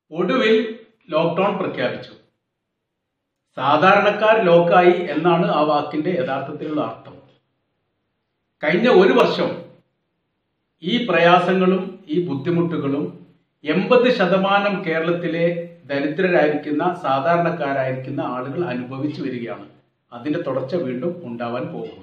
ഒടുവിൽ ലോക്ക്ഡൌൺ പ്രഖ്യാപിച്ചു സാധാരണക്കാർ ലോക്കായി എന്നാണ് ആ വാക്കിന്റെ യഥാർത്ഥത്തിലുള്ള അർത്ഥം കഴിഞ്ഞ ഒരു വർഷം ഈ പ്രയാസങ്ങളും ഈ ബുദ്ധിമുട്ടുകളും എൺപത് ശതമാനം കേരളത്തിലെ ദരിദ്രരായിരിക്കുന്ന സാധാരണക്കാരായിരിക്കുന്ന ആളുകൾ അനുഭവിച്ചു വരികയാണ് അതിന്റെ തുടർച്ച വീണ്ടും ഉണ്ടാവാൻ പോകുന്നു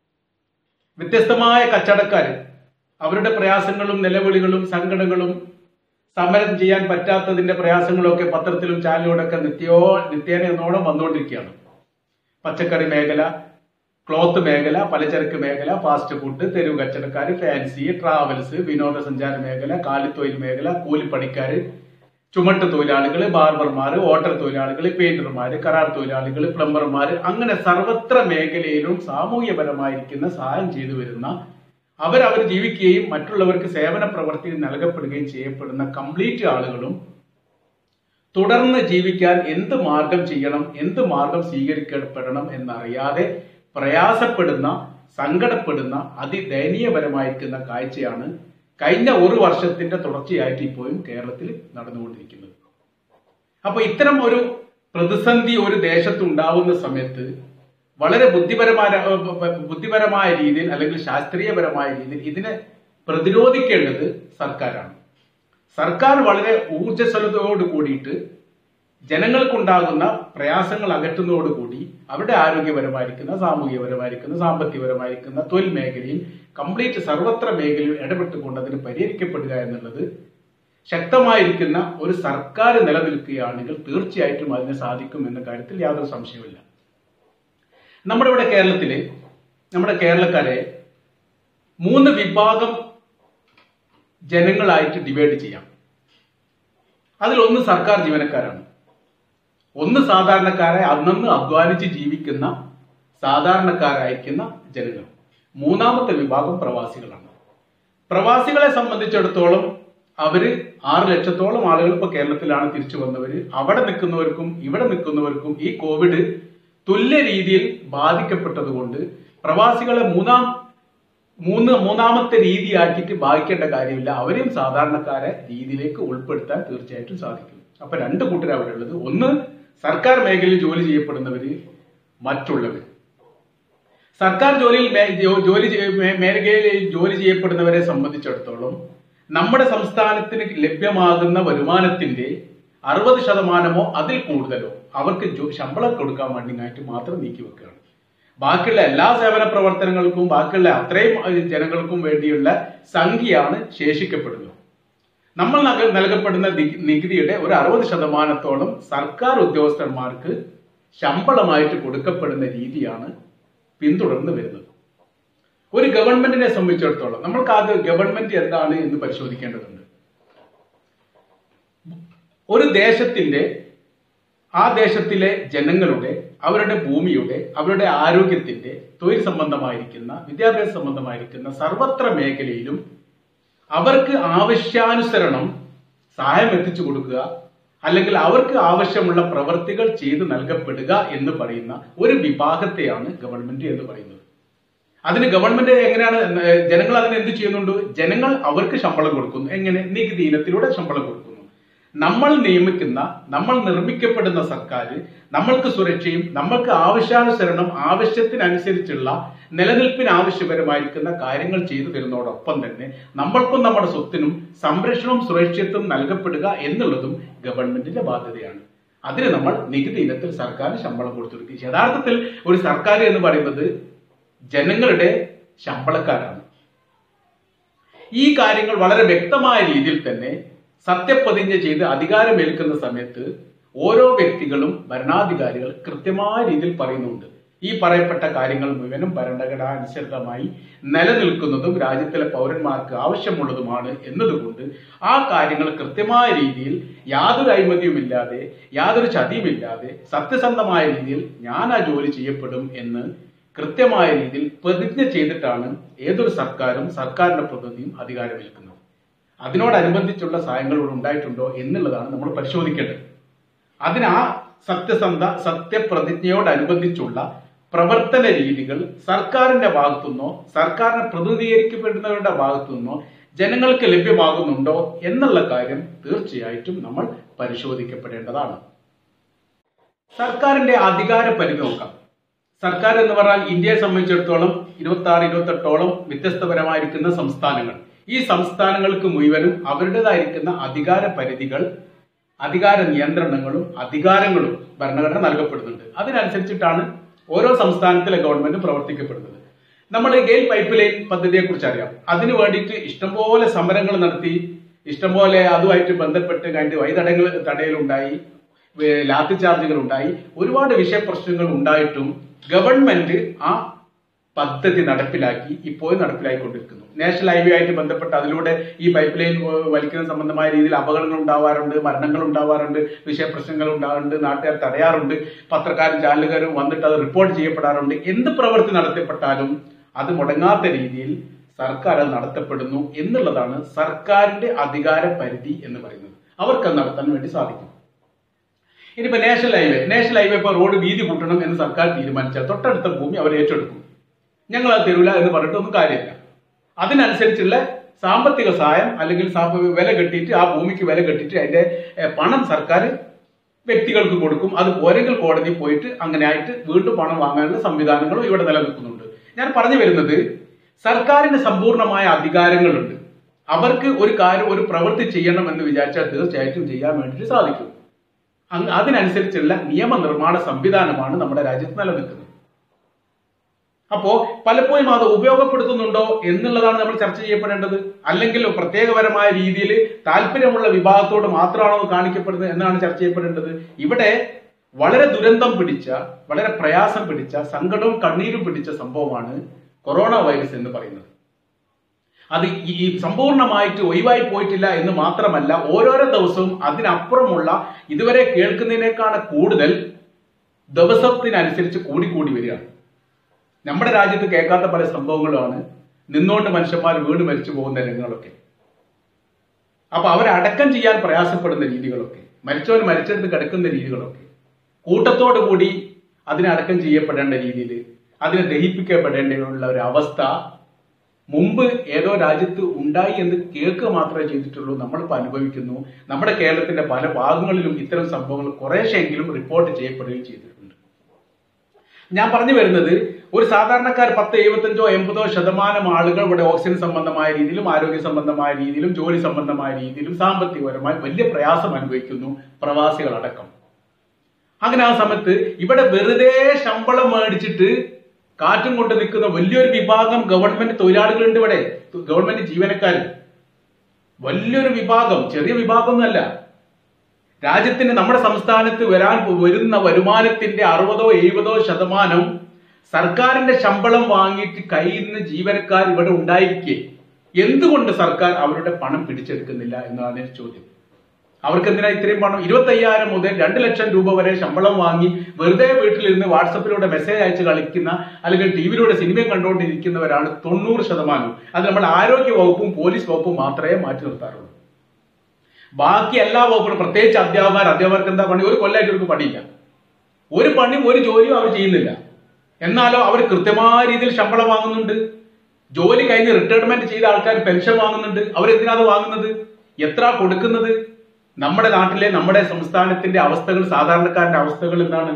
വ്യത്യസ്തമായ കച്ചവടക്കാർ അവരുടെ പ്രയാസങ്ങളും നിലവിളികളും സങ്കടങ്ങളും സമരം ചെയ്യാൻ പറ്റാത്തതിന്റെ പ്രയാസങ്ങളൊക്കെ പത്രത്തിലും ചാനലിലൂടെയൊക്കെ നിത്യോ നിത്യേന എന്നോണം വന്നുകൊണ്ടിരിക്കുകയാണ് പച്ചക്കറി മേഖല ക്ലോത്ത് മേഖല പലചരക്ക് മേഖല ഫാസ്റ്റ് ഫുഡ് തെരുവ് കച്ചവടക്കാർ ഫാൻസി ട്രാവൽസ് വിനോദസഞ്ചാര മേഖല കാലിത്തൊഴിൽ മേഖല കൂലിപ്പണിക്കാർ ചുമട്ട് തൊഴിലാളികൾ ബാർബർമാർ ഓട്ടർ തൊഴിലാളികൾ പെയിന്റർമാർ കരാർ തൊഴിലാളികൾ പ്ലംബർമാർ അങ്ങനെ സർവത്ര മേഖലയിലും സാമൂഹ്യപരമായിരിക്കുന്ന സഹായം ചെയ്തു വരുന്ന അവരവർ ജീവിക്കുകയും മറ്റുള്ളവർക്ക് സേവന പ്രവർത്തി നൽകപ്പെടുകയും ചെയ്യപ്പെടുന്ന കംപ്ലീറ്റ് ആളുകളും തുടർന്ന് ജീവിക്കാൻ എന്ത് മാർഗം ചെയ്യണം എന്ത് മാർഗം സ്വീകരിക്കപ്പെടണം എന്നറിയാതെ പ്രയാസപ്പെടുന്ന സങ്കടപ്പെടുന്ന അതിദയനീയപരമായിരിക്കുന്ന കാഴ്ചയാണ് കഴിഞ്ഞ ഒരു വർഷത്തിന്റെ തുടർച്ചയായിട്ട് ഇപ്പോഴും കേരളത്തിൽ നടന്നുകൊണ്ടിരിക്കുന്നത് അപ്പൊ ഇത്തരം ഒരു പ്രതിസന്ധി ഒരു ദേശത്ത് ഉണ്ടാവുന്ന സമയത്ത് വളരെ ബുദ്ധിപരമായ ബുദ്ധിപരമായ രീതിയിൽ അല്ലെങ്കിൽ ശാസ്ത്രീയപരമായ രീതിയിൽ ഇതിനെ പ്രതിരോധിക്കേണ്ടത് സർക്കാരാണ് സർക്കാർ വളരെ ഊർജ്ജസ്വലതയോട് കൂടിയിട്ട് ജനങ്ങൾക്കുണ്ടാകുന്ന പ്രയാസങ്ങൾ അകറ്റുന്നതോടുകൂടി അവരുടെ ആരോഗ്യപരമായിരിക്കുന്ന സാമൂഹികപരമായിരിക്കുന്ന സാമ്പത്തികപരമായിരിക്കുന്ന തൊഴിൽ മേഖലയിൽ കംപ്ലീറ്റ് സർവത്ര മേഖലയിൽ ഇടപെട്ടുകൊണ്ട് അതിന് പരിഹരിക്കപ്പെടുക എന്നുള്ളത് ശക്തമായിരിക്കുന്ന ഒരു സർക്കാർ നിലനിൽക്കുകയാണെങ്കിൽ തീർച്ചയായിട്ടും അതിന് സാധിക്കും എന്ന കാര്യത്തിൽ യാതൊരു സംശയമില്ല നമ്മുടെ ഇവിടെ കേരളത്തില് നമ്മുടെ കേരളക്കാരെ മൂന്ന് വിഭാഗം ജനങ്ങളായിട്ട് ഡിവൈഡ് ചെയ്യാം അതിലൊന്ന് സർക്കാർ ജീവനക്കാരാണ് ഒന്ന് സാധാരണക്കാരെ അന്നന്ന് അധ്വാനിച്ച് ജീവിക്കുന്ന സാധാരണക്കാരായിരിക്കുന്ന ജനങ്ങൾ മൂന്നാമത്തെ വിഭാഗം പ്രവാസികളാണ് പ്രവാസികളെ സംബന്ധിച്ചിടത്തോളം അവര് ആറ് ലക്ഷത്തോളം ആളുകൾ ഇപ്പൊ കേരളത്തിലാണ് തിരിച്ചു വന്നവര് അവിടെ നിൽക്കുന്നവർക്കും ഇവിടെ നിൽക്കുന്നവർക്കും ഈ കോവിഡ് തുല്യ രീതിയിൽ ബാധിക്കപ്പെട്ടതുകൊണ്ട് പ്രവാസികളെ മൂന്നാം മൂന്ന് മൂന്നാമത്തെ രീതിയാക്കിയിട്ട് ബാധിക്കേണ്ട കാര്യമില്ല അവരെയും സാധാരണക്കാരെ രീതിയിലേക്ക് ഉൾപ്പെടുത്താൻ തീർച്ചയായിട്ടും സാധിക്കും അപ്പൊ രണ്ട് കൂട്ടർ അവിടെ ഉള്ളത് ഒന്ന് സർക്കാർ മേഖലയിൽ ജോലി ചെയ്യപ്പെടുന്നവര് മറ്റുള്ളവർ സർക്കാർ ജോലിയിൽ മേ- ജോ- ജോലി ചെയ്യ- മേ- മേഖലയിൽ ജോലി ചെയ്യപ്പെടുന്നവരെ സംബന്ധിച്ചിടത്തോളം നമ്മുടെ സംസ്ഥാനത്തിന് ലഭ്യമാകുന്ന വരുമാനത്തിന്റെ അറുപത് ശതമാനമോ അതിൽ കൂടുതലോ അവർക്ക് ജോ- ശമ്പളം കൊടുക്കാൻ വേണ്ടിയായിട്ട് മാത്രം നീക്കി വെക്കുകയാണ് ബാക്കിയുള്ള എല്ലാ സേവന പ്രവർത്തനങ്ങൾക്കും ബാക്കിയുള്ള അത്രയും അഹ് ജനങ്ങൾക്കും വേണ്ടിയുള്ള സംഖ്യയാണ് ശേഷിക്കപ്പെടുന്നത് നമ്മൾ നക- നൽകപ്പെടുന്ന ദി- നികുതിയുടെ ഒരു അറുപത് ശതമാനത്തോളം സർക്കാർ ഉദ്യോഗസ്ഥന്മാർക്ക് ശമ്പളമായിട്ട് കൊടുക്കപ്പെടുന്ന രീതിയാണ് പിന്തുടർന്ന് വരുന്നത് ഒരു ഗവൺമെന്റിനെ സംബന്ധിച്ചിടത്തോളം നമ്മൾക്ക് ആദ്യം ഗവൺമെന്റ് എന്താണ് എന്ന് പരിശോധിക്കേണ്ടതുണ്ട് ഒരു ദേശത്തിന്റെ ആ ദേശത്തിലെ ജനങ്ങളുടെ അവരുടെ ഭൂമിയുടെ അവരുടെ ആരോഗ്യത്തിന്റെ തൊഴിൽ സംബന്ധമായിരിക്കുന്ന വിദ്യാഭ്യാസ സംബന്ധമായിരിക്കുന്ന സർവത്ര മേഖലയിലും അവർക്ക് ആവശ്യാനുസരണം സഹായം എത്തിച്ചു കൊടുക്കുക അല്ലെങ്കിൽ അവർക്ക് ആവശ്യമുള്ള പ്രവർത്തികൾ ചെയ്തു നൽകപ്പെടുക എന്ന് പറയുന്ന ഒരു വിഭാഗത്തെയാണ് ഗവൺമെന്റ് എന്ന് പറയുന്നത് അതിന് ഗവൺമെന്റ് എങ്ങനെയാണ് ഏർ ജനങ്ങൾ അതിന് എന്ത് ചെയ്യുന്നുണ്ട് ജനങ്ങൾ അവർക്ക് ശമ്പളം കൊടുക്കുന്നു എങ്ങനെ നികുതി ഇനത്തിലൂടെ ശമ്പളം കൊടുക്കുന്നു നമ്മൾ നിയമിക്കുന്ന നമ്മൾ നിർമ്മിക്കപ്പെടുന്ന സർക്കാർ നമ്മൾക്ക് സുരക്ഷയും നമ്മൾക്ക് ആവശ്യാനുസരണം ആവശ്യത്തിനനുസരിച്ചുള്ള നിലനിൽപ്പിന് ആവശ്യപരമായിരിക്കുന്ന കാര്യങ്ങൾ ചെയ്തു തരുന്നതോടൊപ്പം തന്നെ നമ്മൾക്കും നമ്മുടെ സ്വത്തിനും സംരക്ഷണവും സുരക്ഷിതത്വം നൽകപ്പെടുക എന്നുള്ളതും ഗവൺമെന്റിന്റെ ബാധ്യതയാണ് അതിന് നമ്മൾ നികുതി ഇനത്തിൽ സർക്കാർ ശമ്പളം കൊടുത്തു യഥാർത്ഥത്തിൽ ഒരു സർക്കാർ എന്ന് പറയുന്നത് ജനങ്ങളുടെ ശമ്പളക്കാരാണ് ഈ കാര്യങ്ങൾ വളരെ വ്യക്തമായ രീതിയിൽ തന്നെ സത്യപ്രതിജ്ഞ ചെയ്ത് അധികാരമേൽക്കുന്ന സമയത്ത് ഓരോ വ്യക്തികളും ഭരണാധികാരികൾ കൃത്യമായ രീതിയിൽ പറയുന്നുണ്ട് ഈ പറയപ്പെട്ട കാര്യങ്ങൾ മുഴുവനും ഭരണഘടനാനുസൃതമായി നിലനിൽക്കുന്നതും രാജ്യത്തിലെ പൗരന്മാർക്ക് ആവശ്യമുള്ളതുമാണ് എന്നതുകൊണ്ട് ആ കാര്യങ്ങൾ കൃത്യമായ രീതിയിൽ യാതൊരു അഴിമതിയുമില്ലാതെ യാതൊരു ചതിയുമില്ലാതെ സത്യസന്ധമായ രീതിയിൽ ഞാൻ ആ ജോലി ചെയ്യപ്പെടും എന്ന് കൃത്യമായ രീതിയിൽ പ്രതിജ്ഞ ചെയ്തിട്ടാണ് ഏതൊരു സർക്കാരും സർക്കാരിന്റെ പ്രതിനിധിയും അധികാരമേൽക്കുന്നത് അതിനോടനുബന്ധിച്ചുള്ള സഹായങ്ങൾ ഇവിടെ ഉണ്ടായിട്ടുണ്ടോ എന്നുള്ളതാണ് നമ്മൾ പരിശോധിക്കേണ്ടത് അതിന് ആ സത്യസന്ധ സത്യപ്രതിജ്ഞയോടനുബന്ധിച്ചുള്ള പ്രവർത്തന രീതികൾ സർക്കാരിന്റെ ഭാഗത്തുനിന്നോ സർക്കാരിനെ പ്രതിനിധീകരിക്കപ്പെടുന്നവരുടെ ഭാഗത്തുനിന്നോ ജനങ്ങൾക്ക് ലഭ്യമാകുന്നുണ്ടോ എന്നുള്ള കാര്യം തീർച്ചയായിട്ടും നമ്മൾ പരിശോധിക്കപ്പെടേണ്ടതാണ് സർക്കാരിന്റെ അധികാര പരിധി നോക്കാം സർക്കാർ എന്ന് പറഞ്ഞാൽ ഇന്ത്യയെ സംബന്ധിച്ചിടത്തോളം ഇരുപത്തി ആറ് ഇരുപത്തെട്ടോളം വ്യത്യസ്തപരമായിരിക്കുന്ന സംസ്ഥാനങ്ങൾ ഈ സംസ്ഥാനങ്ങൾക്ക് മുഴുവനും അവരുടേതായിരിക്കുന്ന അധികാര പരിധികൾ അധികാര നിയന്ത്രണങ്ങളും അധികാരങ്ങളും ഭരണഘടന നൽകപ്പെടുന്നുണ്ട് അതിനനുസരിച്ചിട്ടാണ് ഓരോ സംസ്ഥാനത്തിലെ ഗവൺമെന്റ് പ്രവർത്തിക്കപ്പെടുന്നത് നമ്മൾ ഗെയിൽ പൈപ്പ് ലൈൻ പദ്ധതിയെ കുറിച്ച് അറിയാം അതിനു വേണ്ടിയിട്ട് ഇഷ്ടംപോലെ സമരങ്ങൾ നടത്തി ഇഷ്ടംപോലെ അതുമായിട്ട് ബന്ധപ്പെട്ട് കഴിഞ്ഞിട്ട് വൈതടങ്ങൾ തടയലുണ്ടായി വേ- ലാത്തി ചാർജുകൾ ഉണ്ടായി ഒരുപാട് വിഷയപ്രശ്നങ്ങൾ ഉണ്ടായിട്ടും ഗവൺമെന്റ് ആ പദ്ധതി നടപ്പിലാക്കി ഇപ്പോഴും നടപ്പിലാക്കിക്കൊണ്ടിരിക്കുന്നു നാഷണൽ ഹൈവേ ആയിട്ട് ബന്ധപ്പെട്ട് അതിലൂടെ ഈ പൈപ്പ് ലൈൻ ഏഹ്, വലിക്കുന്ന സംബന്ധമായ രീതിയിൽ അപകടങ്ങൾ ഉണ്ടാവാറുണ്ട് മരണങ്ങൾ ഉണ്ടാവാറുണ്ട് വിഷയപ്രശ്നങ്ങൾ ഉണ്ടാകാറുണ്ട് നാട്ടുകാർ തടയാറുണ്ട് പത്രക്കാരും ചാനലുകാരും വന്നിട്ട് അത് റിപ്പോർട്ട് ചെയ്യപ്പെടാറുണ്ട് എന്ത് പ്രവൃത്തി നടത്തപ്പെട്ടാലും അത് മുടങ്ങാത്ത രീതിയിൽ സർക്കാർ അത് നടത്തപ്പെടുന്നു എന്നുള്ളതാണ് സർക്കാരിന്റെ അധികാര പരിധി എന്ന് പറയുന്നത് അവർക്ക് അത് നടത്താൻ വേണ്ടി സാധിക്കും ഇനിയിപ്പോ നാഷണൽ ഹൈവേ നാഷണൽ ഹൈവേ ഇപ്പോൾ റോഡ് വീതി കൂട്ടണം എന്ന് സർക്കാർ തീരുമാനിച്ചാൽ തൊട്ടടുത്ത ഭൂമി അവർ ഏറ്റെടുക്കും ഞങ്ങൾ അത് തരൂല എന്ന് പറഞ്ഞിട്ടൊന്നും കാര്യമില്ല അതിനനുസരിച്ചുള്ള സാമ്പത്തിക സഹായം അല്ലെങ്കിൽ സാമ്പ- വില കെട്ടിയിട്ട് ആ ഭൂമിക്ക് വില കെട്ടിയിട്ട് അതിന്റെ ഏഹ്, പണം സർക്കാർ വ്യക്തികൾക്ക് കൊടുക്കും അത് പോരെങ്കിൽ കോടതി പോയിട്ട് അങ്ങനെ ആയിട്ട് വീണ്ടും പണം വാങ്ങാനുള്ള സംവിധാനങ്ങളും ഇവിടെ നിലനിൽക്കുന്നുണ്ട് ഞാൻ പറഞ്ഞു വരുന്നത് സർക്കാരിന് സമ്പൂർണമായ അധികാരങ്ങളുണ്ട് അവർക്ക് ഒരു കാര്യം ഒരു പ്രവൃത്തി ചെയ്യണം എന്ന് വിചാരിച്ചാൽ തീർച്ചയായിട്ടും ചെയ്യാൻ വേണ്ടിയിട്ട് സാധിക്കും അങ് അതിനനുസരിച്ചുള്ള നിയമനിർമ്മാണ സംവിധാനമാണ് നമ്മുടെ രാജ്യത്ത് നിലനിൽക്കുന്നത് അപ്പോ പലപ്പോഴും അത് ഉപയോഗപ്പെടുത്തുന്നുണ്ടോ എന്നുള്ളതാണ് നമ്മൾ ചർച്ച ചെയ്യപ്പെടേണ്ടത് അല്ലെങ്കിൽ പ്രത്യേകപരമായ രീതിയിൽ താല്പര്യമുള്ള വിഭാഗത്തോട് മാത്രമാണോ അത് കാണിക്കപ്പെടുന്നത് എന്നാണ് ചർച്ച ചെയ്യപ്പെടേണ്ടത് ഇവിടെ വളരെ ദുരന്തം പിടിച്ച വളരെ പ്രയാസം പിടിച്ച സങ്കടവും കണ്ണീരും പിടിച്ച സംഭവമാണ് കൊറോണ വൈറസ് എന്ന് പറയുന്നത് അത് ഈ ഈ സമ്പൂർണ്ണമായിട്ട് ഒഴിവായി പോയിട്ടില്ല എന്ന് മാത്രമല്ല ഓരോരോ ദിവസവും അതിനപ്പുറമുള്ള ഇതുവരെ കേൾക്കുന്നതിനേക്കാൾ കൂടുതൽ ദിവസത്തിനനുസരിച്ച് കൂടിക്കൂടി വരികയാണ് നമ്മുടെ രാജ്യത്ത് കേൾക്കാത്ത പല സംഭവങ്ങളുമാണ് നിന്നുകൊണ്ട് മനുഷ്യന്മാർ വീണ് മരിച്ചു പോകുന്ന രംഗങ്ങളൊക്കെ അപ്പൊ അവരെ അടക്കം ചെയ്യാൻ പ്രയാസപ്പെടുന്ന രീതികളൊക്കെ മരിച്ചവൻ മരിച്ചെടുത്ത് കിടക്കുന്ന രീതികളൊക്കെ കൂട്ടത്തോടു കൂടി അതിനെ അടക്കം ചെയ്യപ്പെടേണ്ട രീതിയിൽ അതിനെ ദഹിപ്പിക്കപ്പെടേണ്ടിയുള്ള ഒരു അവസ്ഥ മുമ്പ് ഏതോ രാജ്യത്ത് ഉണ്ടായി എന്ന് കേൾക്കുക മാത്രമേ ചെയ്തിട്ടുള്ളൂ നമ്മളിപ്പോൾ അനുഭവിക്കുന്നു നമ്മുടെ കേരളത്തിന്റെ പല ഭാഗങ്ങളിലും ഇത്തരം സംഭവങ്ങൾ കുറേശ്ശെങ്കിലും റിപ്പോർട്ട് ചെയ്യപ്പെടുകയും ചെയ്തിട്ടുണ്ട് ഞാൻ പറഞ്ഞു വരുന്നത് ഒരു സാധാരണക്കാർ പത്ത് എഴുപത്തഞ്ചോ എൺപതോ ശതമാനം ആളുകൾ ഇവിടെ ഓക്സിജൻ സംബന്ധമായ രീതിയിലും ആരോഗ്യ സംബന്ധമായ രീതിയിലും ജോലി സംബന്ധമായ രീതിയിലും സാമ്പത്തികപരമായി വലിയ പ്രയാസം അനുഭവിക്കുന്നു പ്രവാസികളടക്കം അങ്ങനെ ആ സമയത്ത് ഇവിടെ വെറുതെ ശമ്പളം മേടിച്ചിട്ട് കാറ്റും കൊണ്ട് നിൽക്കുന്ന വലിയൊരു വിഭാഗം ഗവൺമെന്റ് തൊഴിലാളികളുണ്ട് ഇവിടെ ഗവൺമെന്റ് ജീവനക്കാർ വലിയൊരു വിഭാഗം ചെറിയ വിഭാഗമൊന്നുമല്ല രാജ്യത്തിന് നമ്മുടെ സംസ്ഥാനത്ത് വരാൻ വരുന്ന വരുമാനത്തിന്റെ അറുപതോ എഴുപതോ ശതമാനം സർക്കാരിന്റെ ശമ്പളം വാങ്ങിയിട്ട് കയ്യിൽ നിന്ന് ജീവനക്കാർ ഇവിടെ ഉണ്ടായിരിക്കെ എന്തുകൊണ്ട് സർക്കാർ അവരുടെ പണം പിടിച്ചെടുക്കുന്നില്ല എന്നതാണ് ചോദ്യം അവർക്ക് എന്തിനാ ഇത്രയും പണം ഇരുപത്തി അയ്യായിരം മുതൽ രണ്ട് ലക്ഷം രൂപ വരെ ശമ്പളം വാങ്ങി വെറുതെ വീട്ടിലിരുന്ന് വാട്സപ്പിലൂടെ മെസ്സേജ് അയച്ച് കളിക്കുന്ന അല്ലെങ്കിൽ ടി വിയിലൂടെ സിനിമയും കണ്ടുകൊണ്ടിരിക്കുന്നവരാണ് തൊണ്ണൂറ് ശതമാനവും അത് നമ്മൾ ആരോഗ്യ വകുപ്പും പോലീസ് വകുപ്പും മാത്രമേ മാറ്റി നിർത്താറുള്ളൂ ബാക്കി എല്ലാ വകുപ്പുകളും പ്രത്യേകിച്ച് അധ്യാപകർ അധ്യാപകർക്ക് എന്താ പണി ഒരു കൊല്ലമായിട്ട് അവർക്ക് പണിയില്ല ഒരു പണിയും ഒരു ജോലിയും അവർ ചെയ്യുന്നില്ല എന്നാലോ അവർ കൃത്യമായ രീതിയിൽ ശമ്പളം വാങ്ങുന്നുണ്ട് ജോലി കഴിഞ്ഞ് റിട്ടയർമെന്റ് ചെയ്ത ആൾക്കാർ പെൻഷൻ വാങ്ങുന്നുണ്ട് അവരെന്തിനാ അത് വാങ്ങുന്നത് എത്ര കൊടുക്കുന്നത് നമ്മുടെ നാട്ടിലെ നമ്മുടെ സംസ്ഥാനത്തിന്റെ അവസ്ഥകൾ സാധാരണക്കാരന്റെ അവസ്ഥകൾ എന്താണ്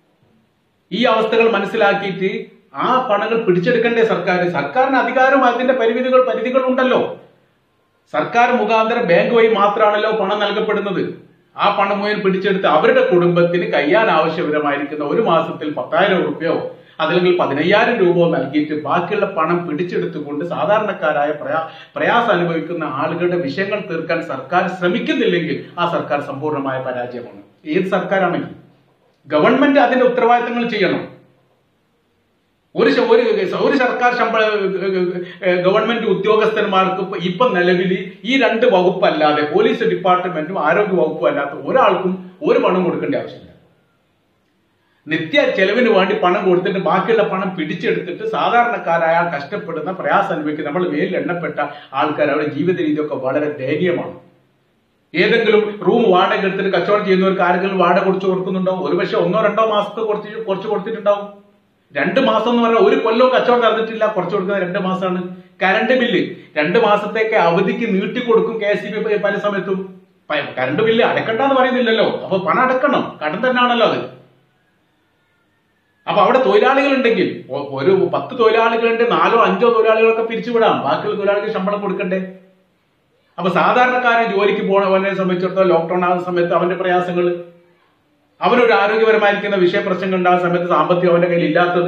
ഈ അവസ്ഥകൾ മനസ്സിലാക്കിയിട്ട് ആ പണങ്ങൾ പിടിച്ചെടുക്കണ്ടേ സർക്കാർ സർക്കാരിന് അധികാരം അതിന്റെ പരിമിതികൾ പരിധികൾ ഉണ്ടല്ലോ സർക്കാർ മുഖാന്തരം ബാങ്ക് വഴി മാത്രമാണല്ലോ പണം നൽകപ്പെടുന്നത് ആ പണം മുഴുവൻ പിടിച്ചെടുത്ത് അവരുടെ കുടുംബത്തിന് കയ്യാൻ ആവശ്യപരമായിരിക്കുന്ന ഒരു മാസത്തിൽ പത്തായിരം റുപ്യോ അതല്ലെങ്കിൽ പതിനയ്യായിരം രൂപയോ നൽകിയിട്ട് ബാക്കിയുള്ള പണം പിടിച്ചെടുത്തുകൊണ്ട് സാധാരണക്കാരായ പ്രയാ പ്രയാസം അനുഭവിക്കുന്ന ആളുകളുടെ വിഷയങ്ങൾ തീർക്കാൻ സർക്കാർ ശ്രമിക്കുന്നില്ലെങ്കിൽ ആ സർക്കാർ സമ്പൂർണ്ണമായ പരാജയമാണ് ഏത് സർക്കാരാണെങ്കിൽ ഗവൺമെന്റ് അതിന്റെ ഉത്തരവാദിത്തങ്ങൾ ചെയ്യണം ഒരു ശ- ഒരു ഒരു സർക്കാർ ശമ്പള ഏഹ് ഗവൺമെന്റ് ഉദ്യോഗസ്ഥന്മാർക്ക് ഇപ്പൊ ഇപ്പൊ നിലവിൽ ഈ രണ്ട് വകുപ്പല്ലാതെ പോലീസ് ഡിപ്പാർട്ട്മെന്റും ആരോഗ്യ വകുപ്പും അല്ലാത്ത ഒരാൾക്കും ഒരു പണം കൊടുക്കേണ്ട ആവശ്യമില്ല നിത്യ ചെലവിന് വേണ്ടി പണം കൊടുത്തിട്ട് ബാക്കിയുള്ള പണം പിടിച്ചെടുത്തിട്ട് സാധാരണക്കാരായ കഷ്ടപ്പെടുന്ന പ്രയാസം അനുഭവിക്കുന്ന നമ്മൾ മേലിൽ എണ്ണപ്പെട്ട ആൾക്കാർ അവരുടെ ജീവിത രീതിയൊക്കെ വളരെ ദയനീയമാണ് ഏതെങ്കിലും റൂം വാടക എടുത്തിട്ട് കച്ചവടം ചെയ്യുന്നവർക്ക് ആരെങ്കിലും വാടക കുറച്ച് കൊടുക്കുന്നുണ്ടോ ഒരുപക്ഷെ ഒന്നോ രണ്ടോ മാസത്തെ കുറച്ച് കുറച്ച് കൊടുത്തിട്ടുണ്ടാവും രണ്ട് മാസം എന്ന് പറഞ്ഞാൽ ഒരു കൊല്ലവും കച്ചവടം നടന്നിട്ടില്ല കുറച്ച് കൊടുക്കുന്നത് രണ്ട് മാസമാണ് കറണ്ട് ബില്ല് രണ്ട് മാസത്തേക്ക് അവധിക്ക് നീട്ടിക്കൊടുക്കും കെ എസ് ബി പല സമയത്തും പ- കറണ്ട് ബില്ല് അടക്കണ്ടെന്ന് പറയുന്നില്ലല്ലോ അപ്പൊ പണം അടക്കണം കടം തന്നെയാണല്ലോ അത് അപ്പൊ അവിടെ തൊഴിലാളികൾ ഉണ്ടെങ്കിൽ ഒ- ഒരു പത്ത് തൊഴിലാളികളുണ്ട് നാലോ അഞ്ചോ തൊഴിലാളികളൊക്കെ പിരിച്ചുവിടാം ബാക്കിയുള്ള തൊഴിലാളികൾക്ക് ശമ്പളം കൊടുക്കണ്ടേ അപ്പൊ സാധാരണക്കാരൻ ജോലിക്ക് പോണവനെ സംബന്ധിച്ചിടത്തോളം ലോക്ക്ഡൌൺ ആകുന്ന സമയത്ത് അവന്റെ പ്രയാസങ്ങൾ അവനൊരു ആരോഗ്യപരമായിരിക്കുന്ന വിഷയപ്രശ്നങ്ങൾ ഉണ്ടാകുന്ന സമയത്ത് സാമ്പത്തികം അവന്റെ കയ്യിൽ ഇല്ലാത്തത്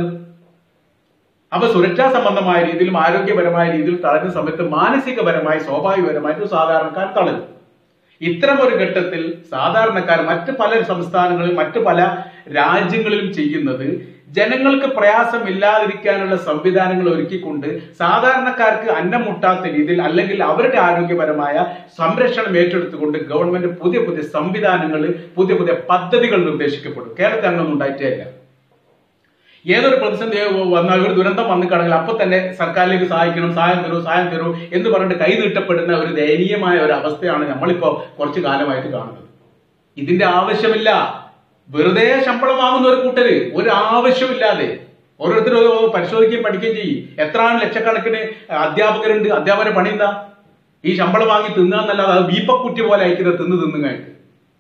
അപ്പൊ സുരക്ഷാ സംബന്ധമായ രീതിയിലും ആരോഗ്യപരമായ രീതിയിലും തളരുന്ന സമയത്ത് മാനസികപരമായി സ്വാഭാവികപരമായിട്ട് സാധാരണക്കാർ തളരും ഇത്തരം ഒരു ഘട്ടത്തിൽ സാധാരണക്കാർ മറ്റ് പല സംസ്ഥാനങ്ങളിലും മറ്റ് പല രാജ്യങ്ങളിലും ചെയ്യുന്നത് ജനങ്ങൾക്ക് പ്രയാസമില്ലാതിരിക്കാനുള്ള സംവിധാനങ്ങൾ ഒരുക്കിക്കൊണ്ട് സാധാരണക്കാർക്ക് അന്നം മുട്ടാത്ത രീതിയിൽ അല്ലെങ്കിൽ അവരുടെ ആരോഗ്യപരമായ സംരക്ഷണം ഏറ്റെടുത്തുകൊണ്ട് ഗവൺമെന്റ് പുതിയ പുതിയ സംവിധാനങ്ങൾ പുതിയ പുതിയ പദ്ധതികൾ നിർദ്ദേശിക്കപ്പെടും കേരളത്തിൽ അങ്ങനൊന്നും ഉണ്ടായിട്ടേ ഇല്ല ഏതൊരു പ്രതിസന്ധി വന്നാൽ ഒരു ദുരന്തം വന്നിക്കാണെങ്കിൽ അപ്പൊ തന്നെ സർക്കാരിലേക്ക് സഹായിക്കണം സഹായം തരൂ സഹായം തരൂ എന്ന് പറഞ്ഞിട്ട് കൈ നീട്ടപ്പെടുന്ന ഒരു ദയനീയമായ ഒരു അവസ്ഥയാണ് നമ്മളിപ്പോ കുറച്ചു കാലമായിട്ട് കാണുന്നത് ഇതിന്റെ ആവശ്യമില്ല വെറുതെ ശമ്പളം വാങ്ങുന്ന ഒരു കൂട്ടര് ഒരു ആവശ്യമില്ലാതെ ഓരോരുത്തർ പരിശോധിക്കുകയും പഠിക്കുകയും ചെയ്യും എത്ര ലക്ഷക്കണക്കിന് അധ്യാപകരുണ്ട് അധ്യാപകരെ പണി എന്താ ഈ ശമ്പളം വാങ്ങി തിന്നാന്നല്ലാതെ അത് വീപ്പക്കുറ്റി പോലെ അയക്കുന്നത് തിന്ന് തിന്നുകയായിട്ട്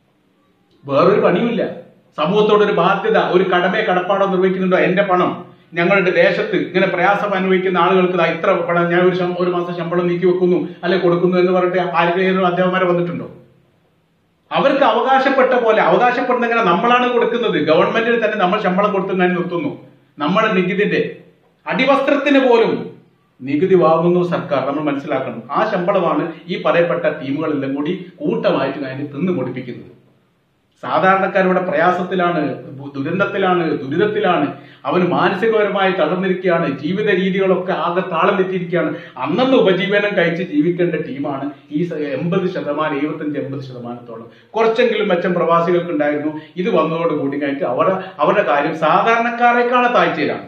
വേറൊരു പണിയുമില്ല സമൂഹത്തോട് ഒരു ബാധ്യത ഒരു കടമയെ കടപ്പാടോ നിർവഹിക്കുന്നുണ്ടോ എന്റെ പണം ഞങ്ങളുടെ ദേശത്ത് ഇങ്ങനെ പ്രയാസം അനുഭവിക്കുന്ന ആളുകൾക്ക് ദാ ഇത്ര പണം ഞാൻ ഒരു ശം- ഒരു മാസം ശമ്പളം നീക്കി വെക്കുന്നു അല്ലെ കൊടുക്കുന്നു എന്ന് പറഞ്ഞിട്ട് ആരെങ്കിലും അധ്യാപകന്മാരെ വന്നിട്ടുണ്ടോ അവർക്ക് അവകാശപ്പെട്ട പോലെ അവകാശപ്പെടുന്നെങ്ങനെ നമ്മളാണ് കൊടുക്കുന്നത് ഗവൺമെന്റിന് തന്നെ നമ്മൾ ശമ്പളം കൊടുത്തുന്നതിന് നിർത്തുന്നു നമ്മുടെ നികുതിന്റെ അടിവസ്ത്രത്തിന് പോലും നികുതി വാങ്ങുന്നു സർക്കാർ നമ്മൾ മനസ്സിലാക്കണം ആ ശമ്പളമാണ് ഈ പറയപ്പെട്ട ടീമുകളെല്ലാം കൂടി കൂട്ടമായിട്ട് അതിന് തിന്നു മുടിപ്പിക്കുന്നത് സാധാരണക്കാരുടെ പ്രയാസത്തിലാണ് ദു- ദുരന്തത്തിലാണ് ദുരിതത്തിലാണ് അവന് മാനസികപരമായി തളർന്നിരിക്കുകയാണ് ജീവിത രീതികളൊക്കെ ആകെ താളം തെറ്റിയിരിക്കുകയാണ് അന്നന്ന് ഉപജീവനം കഴിച്ച് ജീവിക്കേണ്ട ടീമാണ് ഈ സ- എൺപത് ശതമാനം എഴുപത്തഞ്ച് എൺപത് ശതമാനത്തോളം കുറച്ചെങ്കിലും മെച്ചം പ്രവാസികൾക്ക് ഉണ്ടായിരുന്നു ഇത് വന്നതോടുകൂടി കഴിഞ്ഞിട്ട് അവരുടെ അവരുടെ കാര്യം സാധാരണക്കാരെക്കാളെ താഴ്ചയിലാണ്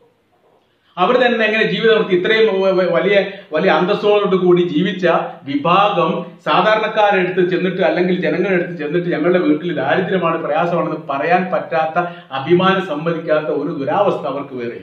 അവർ തന്നെ എങ്ങനെ ജീവിതം നടത്തി ഇത്രയും വ- വ- വലിയ വലിയ അന്തസ്സോടു കൂടി ജീവിച്ച വിഭാഗം സാധാരണക്കാരെടുത്ത് ചെന്നിട്ട് അല്ലെങ്കിൽ ജനങ്ങളെടുത്ത് ചെന്നിട്ട് ഞങ്ങളുടെ വീട്ടിൽ ദാരിദ്ര്യമാണ് പ്രയാസമാണെന്ന് പറയാൻ പറ്റാത്ത അഭിമാനം സമ്മതിക്കാത്ത ഒരു ദുരാവസ്ഥ അവർക്ക് വേറെ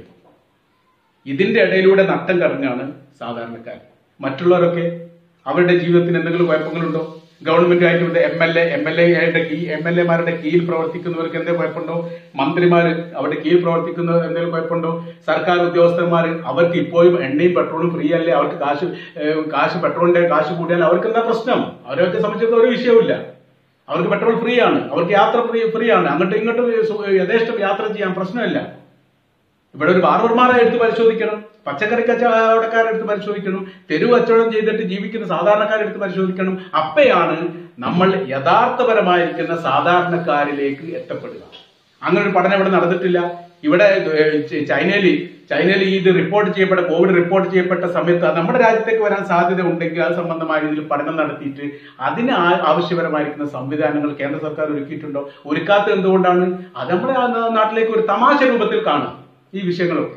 ഇതിന്റെ ഇടയിലൂടെ നട്ടം കടഞ്ഞാണ് സാധാരണക്കാർ മറ്റുള്ളവരൊക്കെ അവരുടെ ജീവിതത്തിന് എന്തെങ്കിലും കുഴപ്പങ്ങളുണ്ടോ ഗവൺമെന്റുമായിട്ട് M L A M L എയുടെ എം എൽ എമാരുടെ കീഴിൽ പ്രവർത്തിക്കുന്നവർക്ക് എന്തെങ്കിലും കുഴപ്പമുണ്ടോ മന്ത്രിമാർ അവരുടെ കീഴിൽ പ്രവർത്തിക്കുന്നവർ എന്തെങ്കിലും കുഴപ്പമുണ്ടോ സർക്കാർ ഉദ്യോഗസ്ഥന്മാർ അവർക്ക് ഇപ്പോഴും എണ്ണയും പെട്രോളും ഫ്രീ അല്ലേ അവർക്ക് കാശ് ഏഹ്, കാശ് പെട്രോളിന്റെ കാശ് കൂടിയാൽ അവർക്ക് എന്താ പ്രശ്നം അവരൊക്കെ സംബന്ധിച്ചിടത്തോളം ഒരു വിഷയവുമില്ല അവർക്ക് പെട്രോൾ ഫ്രീ ആണ് അവർക്ക് യാത്ര ഫ്രീ ഫ്രീ ആണ് അങ്ങോട്ടും ഇങ്ങോട്ടും സു- യഥേഷ്ടം യാത്ര ചെയ്യാൻ പ്രശ്നമില്ല ഇവിടെ ഒരു ബാർബർമാരെ എടുത്ത് പരിശോധിക്കണം പച്ചക്കറി കച്ചവടക്കാരെ എടുത്ത് പരിശോധിക്കണം തെരുവ് കച്ചവടം ചെയ്തിട്ട് ജീവിക്കുന്ന സാധാരണക്കാരെ എടുത്ത് പരിശോധിക്കണം അപ്പയാണ് നമ്മൾ യഥാർത്ഥപരമായിരിക്കുന്ന സാധാരണക്കാരിലേക്ക് എത്തപ്പെടുക അങ്ങനെ ഒരു പഠനം ഇവിടെ നടന്നിട്ടില്ല ഇവിടെ ഏഹ്, ച- ചൈനയിൽ ചൈനയിൽ ഈ ഇത് റിപ്പോർട്ട് ചെയ്യപ്പെട്ട കോവിഡ് റിപ്പോർട്ട് ചെയ്യപ്പെട്ട സമയത്ത് അത് നമ്മുടെ രാജ്യത്തേക്ക് വരാൻ സാധ്യത ഉണ്ടെങ്കിൽ അത് സംബന്ധമായ രീതിയിൽ പഠനം നടത്തിയിട്ട് അതിന് ആ- ആവശ്യപരമായിരിക്കുന്ന സംവിധാനങ്ങൾ കേന്ദ്ര സർക്കാർ ഒരുക്കിയിട്ടുണ്ടോ ഒരുക്കാത്തത് എന്തുകൊണ്ടാണ് അത് നമ്മുടെ ആ നാ- നാട്ടിലേക്ക് ഒരു തമാശ രൂപത്തിൽ കാണാം ഈ വിഷയങ്ങളൊക്കെ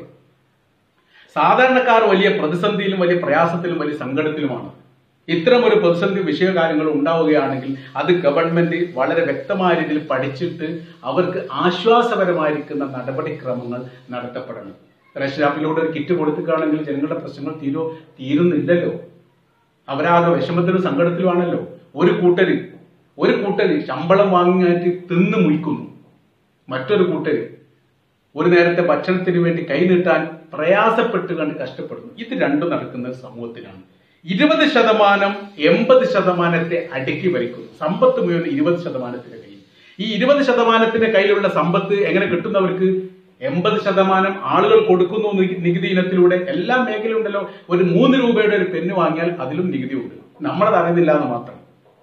സാധാരണക്കാർ വലിയ പ്രതിസന്ധിയിലും വലിയ പ്രയാസത്തിലും വലിയ സങ്കടത്തിലുമാണ് ഇത്തരം ഒരു പ്രതിസന്ധി വിഷയകാര്യങ്ങൾ ഉണ്ടാവുകയാണെങ്കിൽ അത് ഗവൺമെന്റ് വളരെ വ്യക്തമായ രീതിയിൽ പഠിച്ചിട്ട് അവർക്ക് ആശ്വാസപരമായിരിക്കുന്ന നടപടിക്രമങ്ങൾ നടത്തപ്പെടണം റഷ്യാപ്പിലൂടെ ഒരു കിറ്റ് കൊടുക്കുകയാണെങ്കിൽ ജനങ്ങളുടെ പ്രശ്നങ്ങൾ തീരോ തീരുന്നില്ലല്ലോ അവരാകെ വിഷമത്തിലും സങ്കടത്തിലുമാണല്ലോ ഒരു കൂട്ടര് ഒരു കൂട്ടര് ശമ്പളം വാങ്ങിയായിട്ട് തിന്നു മുയിക്കുന്നു മറ്റൊരു കൂട്ടര് ഒരു നേരത്തെ ഭക്ഷണത്തിന് വേണ്ടി കൈനീട്ടാൻ പ്രയാസപ്പെട്ട് കണ്ട് കഷ്ടപ്പെടുന്നു ഇത് രണ്ടും നടക്കുന്ന സമൂഹത്തിലാണ് ഇരുപത് ശതമാനം എൺപത് ശതമാനത്തെ അടുക്കി ഭരിക്കുന്നു സമ്പത്ത് മുഴുവൻ ഇരുപത് ശതമാനത്തിന്റെ കയ്യിൽ ഈ ഇരുപത് ശതമാനത്തിന്റെ കയ്യിലുള്ള സമ്പത്ത് എങ്ങനെ കിട്ടുന്നവർക്ക് എൺപത് ശതമാനം ആളുകൾ കൊടുക്കുന്നു നികു- നികുതി ഇനത്തിലൂടെ എല്ലാ മേഖലയുണ്ടല്ലോ ഒരു മൂന്ന് രൂപയുടെ ഒരു പെണ്ണ് വാങ്ങിയാൽ അതിലും നികുതി ഉണ്ട് നമ്മളത് അറിയുന്നില്ല എന്ന് മാത്രം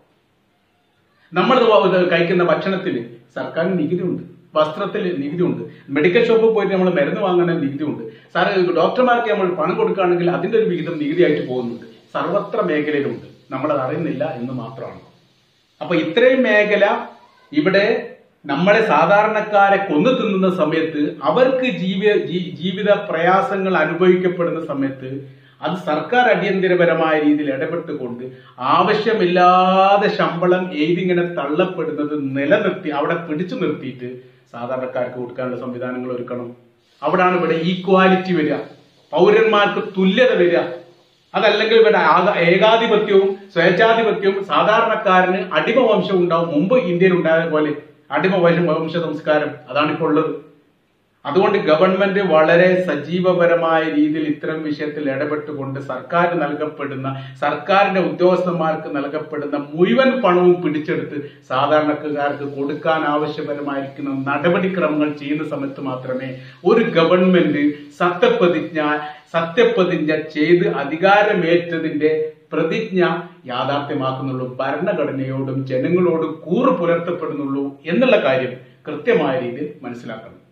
നമ്മൾ ഇത് കഴിക്കുന്ന ഭക്ഷണത്തിൽ സർക്കാരിന് നികുതി ഉണ്ട് വസ്ത്രത്തിൽ നികുതി ഉണ്ട് മെഡിക്കൽ ഷോപ്പിൽ പോയിട്ട് നമ്മൾ മരുന്ന് വാങ്ങണ നികുതി ഉണ്ട് സാറ് ഡോക്ടർമാർക്ക് നമ്മൾ പണം കൊടുക്കുകയാണെങ്കിൽ അതിന്റെ ഒരു വിഹിതം നികുതിയായിട്ട് പോകുന്നുണ്ട് സർവത്ര മേഖലയിലുണ്ട് നമ്മളത് അറിയുന്നില്ല എന്ന് മാത്രമാണ് അപ്പൊ ഇത്രയും മേഖല ഇവിടെ നമ്മളെ സാധാരണക്കാരെ കൊന്നു തിന്നുന്ന സമയത്ത് അവർക്ക് ജീവി ജീ- ജീവിത പ്രയാസങ്ങൾ അനുഭവിക്കപ്പെടുന്ന സമയത്ത് അത് സർക്കാർ അടിയന്തരപരമായ രീതിയിൽ ഇടപെട്ടുകൊണ്ട് ആവശ്യമില്ലാതെ ശമ്പളം എഴുതിങ്ങനെ തള്ളപ്പെടുന്നത് നിലനിർത്തി അവിടെ പിടിച്ചു നിർത്തിയിട്ട് സാധാരണക്കാർക്ക് കൊടുക്കാനുള്ള സംവിധാനങ്ങൾ ഒരുക്കണം അവിടാണ് ഇവിടെ ഈക്വാലിറ്റി വരിക പൗരന്മാർക്ക് തുല്യത വരിക അതല്ലെങ്കിൽ ഇവിടെ ആക- ഏകാധിപത്യവും സ്വേച്ഛാധിപത്യവും സാധാരണക്കാരന് അടിമവംശം ഉണ്ടാവും മുമ്പ് ഇന്ത്യയിൽ ഉണ്ടായ പോലെ അടിമവംശ വംശ സംസ്കാരം അതാണ് ഇപ്പോൾ ഉള്ളത് അതുകൊണ്ട് ഗവൺമെന്റ് വളരെ സജീവപരമായ രീതിയിൽ ഇത്തരം വിഷയത്തിൽ ഇടപെട്ടുകൊണ്ട് സർക്കാർ നൽകപ്പെടുന്ന സർക്കാരിന്റെ ഉദ്യോഗസ്ഥന്മാർക്ക് നൽകപ്പെടുന്ന മുഴുവൻ പണവും പിടിച്ചെടുത്ത് സാധാരണക്കാർക്ക് കൊടുക്കാൻ ആവശ്യപരമായിരിക്കുന്ന നടപടിക്രമങ്ങൾ ചെയ്യുന്ന സമയത്ത് മാത്രമേ ഒരു ഗവൺമെന്റ് സത്യപ്രതിജ്ഞ സത്യപ്രതിജ്ഞ ചെയ്ത് അധികാരമേറ്റതിന്റെ പ്രതിജ്ഞ യാഥാർത്ഥ്യമാക്കുന്നുള്ളൂ ഭരണഘടനയോടും ജനങ്ങളോടും കൂറ് പുലർത്തപ്പെടുന്നുള്ളൂ എന്നുള്ള കാര്യം കൃത്യമായ രീതിയിൽ മനസ്സിലാക്കണം